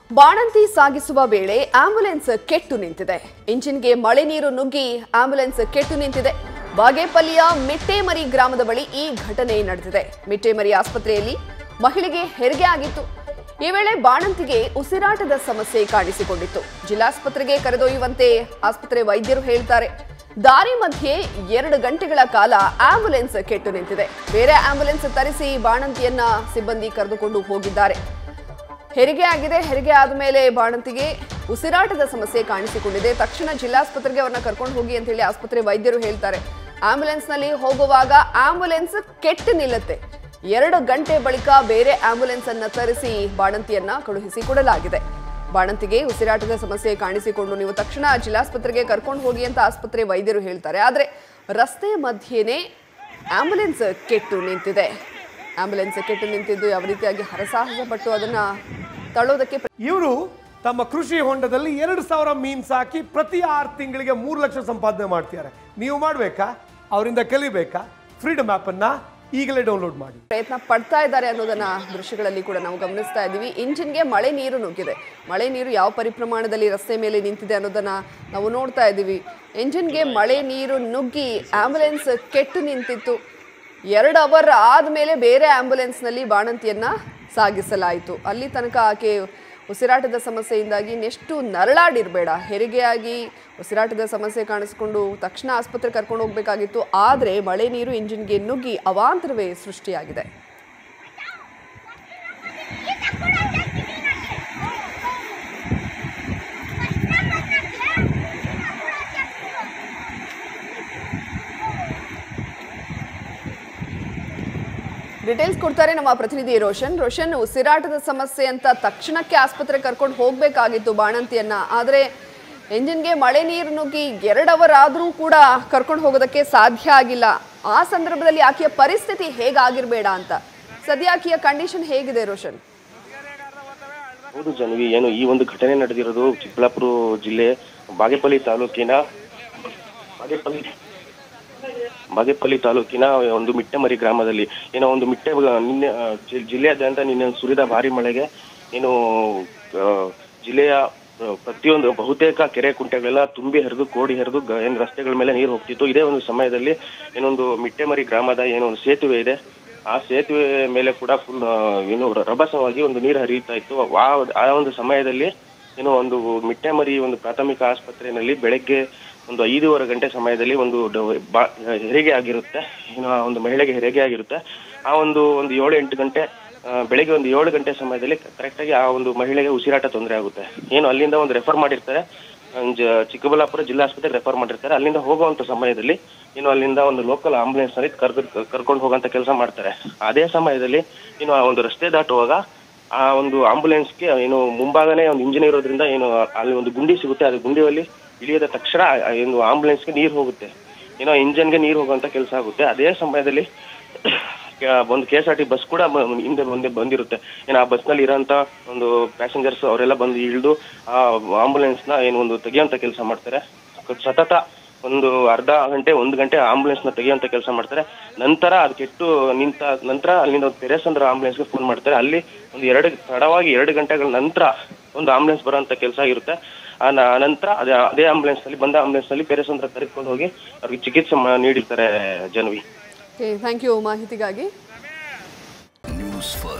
ಬಾಣಂತಿ ಸಾಗಿಸುವ ವೇಳೆ ಆಂಬ್ಯುಲೆನ್ಸ್ ಕೆಟ್ಟು ನಿಂತಿದೆ ಇಂಜಿನ್ಗೆ ಮಳೆ ನೀರು ನುಗ್ಗಿ ಆಂಬ್ಯುಲೆನ್ಸ್ ಕೆಟ್ಟು ನಿಂತಿದೆ ಬಾಗೇಪಲ್ಲಿಯ ಮಿಟ್ಟೇಮರಿ ಗ್ರಾಮದ ಬಳಿ ಈ ಘಟನೆ ನಡೆದಿದೆ ಮಿಟ್ಟೇಮರಿ ಆಸ್ಪತ್ರೆಯಲ್ಲಿ ಮಹಿಳೆಗೆ ಹೆರಿಗೆ ಆಗಿತ್ತು ಈ ವೇಳೆ ಬಾಣಂತಿಗೆ ಉಸಿರಾಟದ ಸಮಸ್ಯೆ ಕಾಣಿಸಿಕೊಂಡಿತ್ತು ಜಿಲ್ಲಾಸ್ಪತ್ರೆಗೆ ಕರೆದೊಯ್ಯುವಂತೆ ಆಸ್ಪತ್ರೆ ವೈದ್ಯರು ಹೇಳ್ತಾರೆ ದಾರಿ ಮಧ್ಯೆ ಎರಡು ಗಂಟೆಗಳ ಕಾಲ ಆಂಬ್ಯುಲೆನ್ಸ್ ಕೆಟ್ಟು ನಿಂತಿದೆ ಬೇರೆ ಆಂಬ್ಯುಲೆನ್ಸ್ ತರಿಸಿ ಬಾಣಂತಿಯನ್ನ ಸಿಬ್ಬಂದಿ ಕರೆದುಕೊಂಡು ಹೋಗಿದ್ದಾರೆ ಹೆರಿಗೆ ಆಗಿದೆ ಹೆರಿಗೆ ಆದಮೇಲೆ ಬಾಣಂತಿಗೆ ಉಸಿರಾಟದ ಸಮಸ್ಯೆ ಕಾಣಿಸಿಕೊಂಡಿದೆ ತಕ್ಷಣ ಜಿಲ್ಲಾಸ್ಪತ್ರೆಗೆ ಅವ್ರನ್ನ ಕರ್ಕೊಂಡು ಹೋಗಿ ಅಂತ ಹೇಳಿ ಆಸ್ಪತ್ರೆ ವೈದ್ಯರು ಹೇಳ್ತಾರೆ ಆಂಬ್ಯುಲೆನ್ಸ್ ನಲ್ಲಿ ಹೋಗುವಾಗ ಆಂಬ್ಯುಲೆನ್ಸ್ ಕೆಟ್ಟು ನಿಲ್ಲುತ್ತೆ ಎರಡು ಗಂಟೆ ಬಳಿಕ ಬೇರೆ ಆಂಬ್ಯುಲೆನ್ಸ್ ಅನ್ನ ತರಿಸಿ ಬಾಣಂತಿಯನ್ನ ಕಳುಹಿಸಿ ಕೊಡಲಾಗಿದೆ ಬಾಣಂತಿಗೆ ಉಸಿರಾಟದ ಸಮಸ್ಯೆ ಕಾಣಿಸಿಕೊಂಡು ನೀವು ತಕ್ಷಣ ಜಿಲ್ಲಾಸ್ಪತ್ರೆಗೆ ಕರ್ಕೊಂಡು ಹೋಗಿ ಅಂತ ಆಸ್ಪತ್ರೆ ವೈದ್ಯರು ಹೇಳ್ತಾರೆ ಆದ್ರೆ ರಸ್ತೆ ಮಧ್ಯೆನೇ ಆಂಬ್ಯುಲೆನ್ಸ್ ಕೆಟ್ಟು ನಿಂತಿದೆ ಆಂಬ್ಯುಲೆನ್ಸ್ ಕೆಟ್ಟು ನಿಂತಿದ್ದು ಯಾವ ರೀತಿಯಾಗಿ ಹರಸಾಹಸ ಪಟ್ಟು ಅದನ್ನ ತಳ್ಳೋದಕ್ಕೆ ಇವರು ತಮ್ಮ ಕೃಷಿ ಹೊಂಡದಲ್ಲಿ ಎರಡು ಸಾವಿರ ಮೀನ್ ಸಾಕಿ ಪ್ರತಿ ಆರು ತಿಂಗಳಿಗೆ ಮೂರು ಲಕ್ಷ ಸಂಪಾದನೆ ಮಾಡ್ತಿದ್ದಾರೆ ನೀವು ಮಾಡಬೇಕಾ ಅವರಿಂದ ಕಲಿಬೇಕಾ ಫ್ರೀಡಮ್ ಅನ್ನ ಈಗಲೇ ಡೌನ್ಲೋಡ್ ಮಾಡಿ ಪ್ರಯತ್ನ ಪಡ್ತಾ ಇದ್ದಾರೆ ಅನ್ನೋದನ್ನ ದೃಶ್ಯಗಳಲ್ಲಿ ಕೂಡ ನಾವು ಗಮನಿಸ್ತಾ ಇದ್ದೀವಿ ಇಂಜಿನ್ಗೆ ಮಳೆ ನೀರು ನುಗ್ಗಿದೆ ಮಳೆ ನೀರು ಯಾವ ಪರಿಪ್ರಮಾಣದಲ್ಲಿ ರಸ್ತೆ ಮೇಲೆ ನಿಂತಿದೆ ಅನ್ನೋದನ್ನ ನಾವು ನೋಡ್ತಾ ಇದ್ದೀವಿ ಇಂಜಿನ್ಗೆ ಮಳೆ ನೀರು ನುಗ್ಗಿ ಆಂಬ್ಯುಲೆನ್ಸ್ ಕೆಟ್ಟು ನಿಂತಿತ್ತು ಎರಡು ಅವರ್ ಆದಮೇಲೆ ಬೇರೆ ಆಂಬ್ಯುಲೆನ್ಸ್ನಲ್ಲಿ ಬಾಣಂತಿಯನ್ನ ಸಾಗಿಸಲಾಯಿತು ಅಲ್ಲಿ ತನಕ ಆಕೆ ಉಸಿರಾಟದ ಸಮಸ್ಯೆಯಿಂದಾಗಿ ಇನ್ನೆಷ್ಟು ನರಳಾಡಿರಬೇಡ ಹೆರಿಗೆಯಾಗಿ ಉಸಿರಾಟದ ಸಮಸ್ಯೆ ಕಾಣಿಸ್ಕೊಂಡು ತಕ್ಷಣ ಆಸ್ಪತ್ರೆ ಕರ್ಕೊಂಡು ಹೋಗಬೇಕಾಗಿತ್ತು ಆದರೆ ಮಳೆ ನೀರು ಇಂಜಿನ್ಗೆ ನುಗ್ಗಿ ಅವಾಂತರವೇ ಸೃಷ್ಟಿಯಾಗಿದೆ ಡೀಟೇಲ್ಸ್ ಕೊಡ್ತಾರೆ ನಮ್ಮ ಪ್ರತಿನಿಧಿ ರೋಷನ್ ರೋಷನ್ ಉಸಿರಾಟದ ಸಮಸ್ಯೆ ಅಂತ ತಕ್ಷಣಕ್ಕೆ ಆಸ್ಪತ್ರೆ ಕರ್ಕೊಂಡು ಹೋಗಬೇಕಾಗಿತ್ತು ಬಾಣಂತಿಯನ್ನ ಆದರೆ ಎಂಜಿನ್ಗೆ ಮಳೆ ನೀರು ನುಗ್ಗಿ ಎರಡು ಅವರ್ ಆದರೂ ಕೂಡ ಕರ್ಕೊಂಡು ಹೋಗೋದಕ್ಕೆ ಸಾಧ್ಯ ಆಗಿಲ್ಲ ಆ ಸಂದರ್ಭದಲ್ಲಿ ಆಕೆಯ ಪರಿಸ್ಥಿತಿ ಹೇಗಾಗಿರ್ಬೇಡ ಅಂತ ಸದ್ಯ ಆಕೆಯ ಕಂಡೀಷನ್ ಹೇಗಿದೆ ರೋಷನ್ ಹೌದು ಜನವಿ ಏನು ಈ ಒಂದು ಘಟನೆ ನಡೆದಿರೋದು ಚಿಕ್ಕಬಳ್ಳಾಪುರ ಜಿಲ್ಲೆ ಬಾಗೇಪಲ್ಲಿ ತಾಲೂಕಿನ ಬಾಗೇಪಲ್ಲಿ ಬಾಗೇಪಲ್ಲಿ ತಾಲೂಕಿನ ಒಂದು ಮಿಟ್ಟೆಮರಿ ಗ್ರಾಮದಲ್ಲಿ ಏನೋ ಒಂದು ಮಿಟ್ಟೆ ನಿನ್ನೆ ಆ, ಜಿ- ಜಿಲ್ಲೆಯಾದ್ಯಂತ ನಿನ್ನೆ ಸುರಿದ ಭಾರಿ ಮಳೆಗೆ ಏನು ಆ, ಜಿಲ್ಲೆಯ ಆ, ಪ್ರತಿಯೊಂದು ಬಹುತೇಕ ಕೆರೆ ಕುಂಟೆಗಳೆಲ್ಲ ತುಂಬಿ ಹರಿದು ಕೋಡಿ ಹರಿದು ಗ- ಏನು ರಸ್ತೆಗಳ ಮೇಲೆ ನೀರು ಹೋಗ್ತಿತ್ತು ಇದೇ ಒಂದು ಸಮಯದಲ್ಲಿ ಏನೊಂದು ಮಿಟ್ಟೆಮರಿ ಗ್ರಾಮದ ಏನೋ ಒಂದು ಸೇತುವೆ ಇದೆ ಆ ಸೇತುವೆ ಮೇಲೆ ಕೂಡ ಫುಲ್ ಏನು ರ- ರಭಸವಾಗಿ ಒಂದು ನೀರು ಹರಿಯುತ್ತಾ ಇತ್ತು ಆ ಆ ಒಂದು ಸಮಯದಲ್ಲಿ ಏನು ಒಂದು ಮಿಟ್ಟೆಮರಿ ಒಂದು ಪ್ರಾಥಮಿಕ ಆಸ್ಪತ್ರೆಯಲ್ಲಿ ಬೆಳಗ್ಗೆ ಒಂದು ಐದೂವರೆ ಗಂಟೆ ಸಮಯದಲ್ಲಿ ಒಂದು ಡ- ಬಾ- ಹೆರಿಗೆ ಆಗಿರುತ್ತೆ ಏನು ಆ ಒಂದು ಮಹಿಳೆಗೆ ಹೆರಿಗೆ ಆಗಿರುತ್ತೆ ಆ ಒಂದು ಒಂದು ಏಳು ಎಂಟು ಗಂಟೆ ಆ, ಬೆಳಗ್ಗೆ ಒಂದು ಏಳು ಗಂಟೆ ಸಮಯದಲ್ಲಿ ಕರೆಕ್ಟಾಗಿ ಆ ಒಂದು ಮಹಿಳೆಗೆ ಉಸಿರಾಟ ತೊಂದರೆ ಆಗುತ್ತೆ ಏನು ಅಲ್ಲಿಂದ ಒಂದು ರೆಫರ್ ಮಾಡಿರ್ತಾರೆ ಜ- ಚಿಕ್ಕಬಳ್ಳಾಪುರ ಜಿಲ್ಲಾ ಆಸ್ಪತ್ರೆಗೆ ರೆಫರ್ ಮಾಡಿರ್ತಾರೆ ಅಲ್ಲಿಂದ ಹೋಗುವಂತ ಸಮಯದಲ್ಲಿ ಇನ್ನು ಅಲ್ಲಿಂದ ಒಂದು ಲೋಕಲ್ ಆಂಬುಲೆನ್ಸ್ ನಲ್ಲಿ ಕರ್ದು ಕರ್ಕೊಂಡು ಹೋಗುವಂತ ಕೆಲಸ ಮಾಡ್ತಾರೆ ಅದೇ ಸಮಯದಲ್ಲಿ ಇನ್ನು ಆ ಒಂದು ರಸ್ತೆ ದಾಟುವಾಗ ಆ ಒಂದು ಆಂಬುಲೆನ್ಸ್ಗೆ ಏನು ಮುಂಭಾಗನೇ ಒಂದು ಇಂಜಿನ್ ಇರೋದ್ರಿಂದ ಏನು ಅಲ್ಲಿ ಒಂದು ಗುಂಡಿ ಸಿಗುತ್ತೆ ಅದು ಗುಂಡಿಯಲ್ಲಿ ಇಳಿಯದ ತಕ್ಷಣ ಆ ಒಂದು ಆಂಬುಲೆನ್ಸ್ಗೆ ನೀರು ಹೋಗುತ್ತೆ ಏನೋ ಇಂಜನ್ಗೆ ನೀರು ಹೋಗುವಂತ ಕೆಲಸ ಆಗುತ್ತೆ ಅದೇ ಸಮಯದಲ್ಲಿ ಕ- ಒಂದು K S R T bus ಕೂಡ ಬ- ಹಿಂದೆ ಮುಂದೆ ಬಂದಿರುತ್ತೆ ಏನು ಆ ಬಸ್ನಲ್ಲಿ ಇರೋಂಥ ಒಂದು ಪ್ಯಾಸೆಂಜರ್ಸ್ ಅವರೆಲ್ಲ ಬಂದು ಇಳಿದು ಆ ಆಂಬುಲೆನ್ಸ್ನ ಏನು ಒಂದು ತೆಗೆಯುವಂಥ ಕೆಲಸ ಮಾಡ್ತಾರೆ ಕ- ಸತತ ಒಂದು ಅರ್ಧ ಗಂಟೆ ಒಂದು ಗಂಟೆ ಆಂಬುಲೆನ್ಸ್ನ ತೆಗೆಯುವಂಥ ಕೆಲಸ ಮಾಡ್ತಾರೆ ನಂತರ ಅದು ಕೆಟ್ಟು ನಿಂತ ನಂತರ ಅಲ್ಲಿಂದ ಒಂದು ಪೆರೇಸಂದ್ರ ಆಂಬುಲೆನ್ಸ್ಗೆ ಫೋನ್ ಮಾಡ್ತಾರೆ ಅಲ್ಲಿ ಒಂದು ಎರಡು ತಡವಾಗಿ ಎರಡು ಗಂಟೆಗಳ ನಂತರ ಒಂದು ಆಂಬುಲೆನ್ಸ್ ಬರೋಂಥ ಕೆಲಸ ಇರುತ್ತೆ ಆ ನ- ನಂತರ ಅದೇ ಅದೇ ಆಂಬುಲೆನ್ಸ್ ನಲ್ಲಿ ಬಂದ ಆಂಬುಲೆನ್ಸ್ ನಲ್ಲಿ ಪೆರೇಸಂದ್ರ ಕರೆದುಕೊಂಡು ಹೋಗಿ ಅವ್ರಿಗೆ ಚಿಕಿತ್ಸೆ ಮಾ- ನೀಡಿರ್ತಾರೆ ಜನವಿ ಥ್ಯಾಂಕ್ ಯು ಮಾಹಿತಿಗಾಗಿ ನ್ಯೂಸ್ ಫಸ್ಟ್